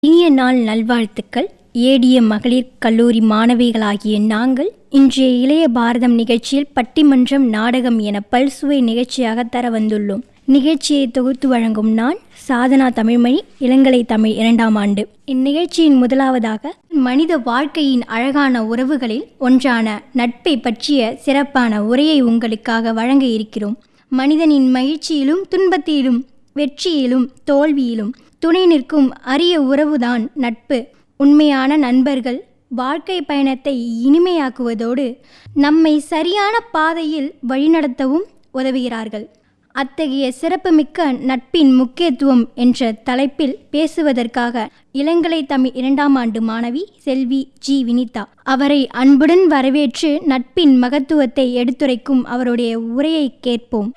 இனிய நாள் நல்வாழ்த்துக்கள் ஏடிய மகளிர் கல்லூரி மாணவிகளாகிய நாங்கள் இன்றைய இளைய பாரதம் நிகழ்ச்சியில் பட்டிமன்றம் நாடகம் என பல்சுவை நிகழ்ச்சியாக தர வந்துள்ளோம் நிகழ்ச்சியை தொகுத்து வழங்கும் நான் சாதனா தமிழ்மணி இளங்கலை தமிழ் இரண்டாம் ஆண்டு இந்நிகழ்ச்சியின் முதலாவதாக மனித வாழ்க்கையின் அழகான உறவுகளில் ஒன்றான நட்பை பற்றிய சிறப்பான உரையை உங்களுக்காக வழங்க இருக்கிறோம் மனிதனின் மகிழ்ச்சியிலும் துன்பத்திலும் வெற்றியிலும் தோல்வியிலும் துணை நிற்கும் அரிய உறவுதான் நட்பு உண்மையான நண்பர்கள் வாழ்க்கை பயணத்தை இனிமையாக்குவதோடு நம்மை சரியான பாதையில் வழிநடத்தவும் உதவுகிறார்கள் அத்தகைய சிறப்புமிக்க நட்பின் முக்கியத்துவம் என்ற தலைப்பில் பேசுவதற்காக இளங்கலை தமிழ் இரண்டாம் ஆண்டு மாணவி செல்வி ஜி வினிதா அவரை அன்புடன் வரவேற்று நட்பின் மகத்துவத்தை எடுத்துரைக்கும் அவருடைய உரையை கேட்போம்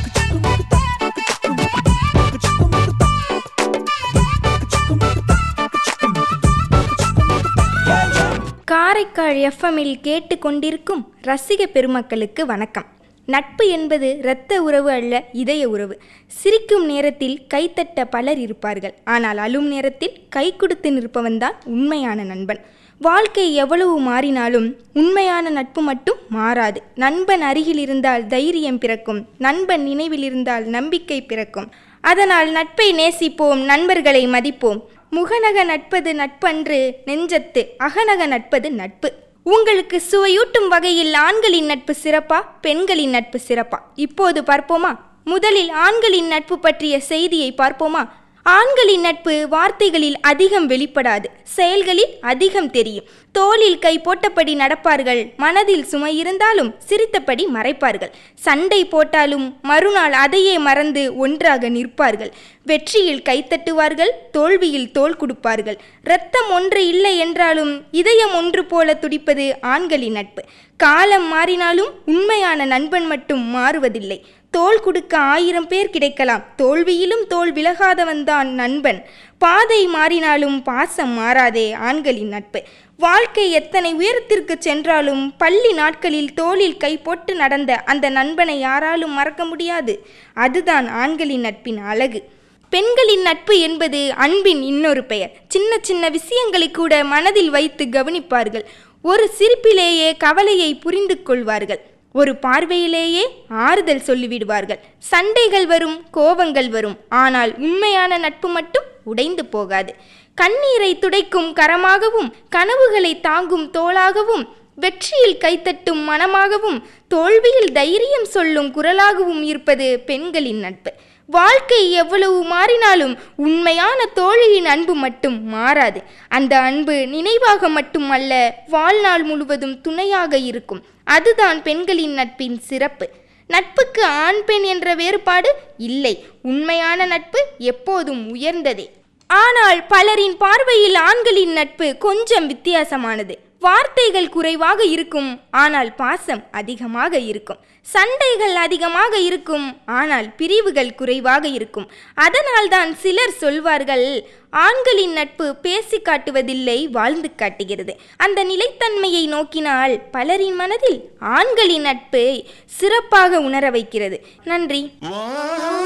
காரைக்கால் எஃப்எம்மில் கேட்டுக்கொண்டிருக்கும் ரசிக பெருமக்களுக்கு வணக்கம் நட்பு என்பது இரத்த உறவு அல்ல இதய உறவு சிரிக்கும் நேரத்தில் கைத்தட்ட பலர் இருப்பார்கள் ஆனால் அழும் நேரத்தில் கை கொடுத்து நிற்பவன்தான் உண்மையான நண்பன் வாழ்க்கை எவ்வளவு மாறினாலும் உண்மையான நட்பு மட்டும் மாறாது நண்பன் அருகில் இருந்தால் தைரியம் பிறக்கும் நண்பன் நினைவில் இருந்தால் நம்பிக்கை பிறக்கும் அதனால் நட்பை நேசிப்போம் நண்பர்களை மதிப்போம் முகநக நட்பது நட்பன்று நெஞ்சத்து அகநக நட்பது நட்பு உங்களுக்கு சுவையூட்டும் வகையில் ஆண்களின் நட்பு சிறப்பா பெண்களின் நட்பு சிறப்பா இப்போது பார்ப்போமா முதலில் ஆண்களின் நட்பு பற்றிய செய்தியை பார்ப்போமா ஆண்களின் நட்பு வார்த்தைகளில் அதிகம் வெளிப்படாது செயல்களில் அதிகம் தெரியும் தோளில் கை போட்டபடி நடப்பார்கள் மனதில் சுமை இருந்தாலும் சிரித்தபடி மறைப்பார்கள் சண்டை போட்டாலும் மறுநாள் அதையே மறந்து ஒன்றாக நிற்பார்கள் வெற்றியில் கைத்தட்டுவார்கள் தோல்வியில் தோள் கொடுப்பார்கள் இரத்தம் ஒன்று இல்லை என்றாலும் இதயம் ஒன்று போல துடிப்பது ஆண்களின் நட்பு காலம் மாறினாலும் உண்மையான நண்பன் மட்டும் மாறுவதில்லை தோல் கொடுக்க ஆயிரம் பேர் கிடைக்கலாம் தோல்வியிலும் தோல் விலகாதவன்தான் நண்பன் பாதை மாறினாலும் பாசம் மாறாதே ஆண்களின் நட்பு வாழ்க்கை எத்தனை உயரத்திற்கு சென்றாலும் பள்ளி நாட்களில் தோளில் கை போட்டு நடந்த அந்த நண்பனை யாராலும் மறக்க முடியாது அதுதான் ஆண்களின் நட்பின் அழகு பெண்களின் நட்பு என்பது அன்பின் இன்னொரு பெயர் சின்ன சின்ன விஷயங்களை கூட மனதில் வைத்து கவனிப்பார்கள் ஒரு சிரிப்பிலேயே கவலையை புரிந்து கொள்வார்கள் ஒரு பார்வையிலேயே ஆறுதல் சொல்லிவிடுவார்கள் சண்டைகள் வரும் கோபங்கள் வரும் ஆனால் உண்மையான நட்பு மட்டும் உடைந்து போகாது கண்ணீரை துடைக்கும் கரமாகவும் கனவுகளை தாங்கும் தோளாகவும் வெற்றியில் கைத்தட்டும் மனமாகவும் தோல்வியில் தைரியம் சொல்லும் குரலாகவும் இருப்பது பெண்களின் நட்பு வாழ்க்கை எவ்வளவு மாறினாலும் உண்மையான தோழியின் அன்பு மட்டும் மாறாது அந்த அன்பு நினைவாக மட்டுமல்ல வாழ்நாள் முழுவதும் துணையாக இருக்கும் அதுதான் பெண்களின் நட்பின் சிறப்பு நட்புக்கு ஆண் பெண் என்ற வேறுபாடு இல்லை உண்மையான நட்பு எப்போதும் உயர்ந்ததே ஆனால் பலரின் பார்வையில் ஆண்களின் நட்பு கொஞ்சம் வித்தியாசமானது வார்த்தைகள் குறைவாக இருக்கும் ஆனால் பாசம் அதிகமாக இருக்கும் சண்டைகள் அதிகமாக இருக்கும் ஆனால் பிரிவுகள் குறைவாக இருக்கும் அதனால்தான் சிலர் சொல்வார்கள் ஆண்களின் நட்பு பேசி காட்டுவதில்லை வாழ்ந்து காட்டுகிறது அந்த நிலைத்தன்மையை நோக்கினால் பலரின் மனதில் ஆண்களின் நட்பை சிறப்பாக உணர வைக்கிறது நன்றி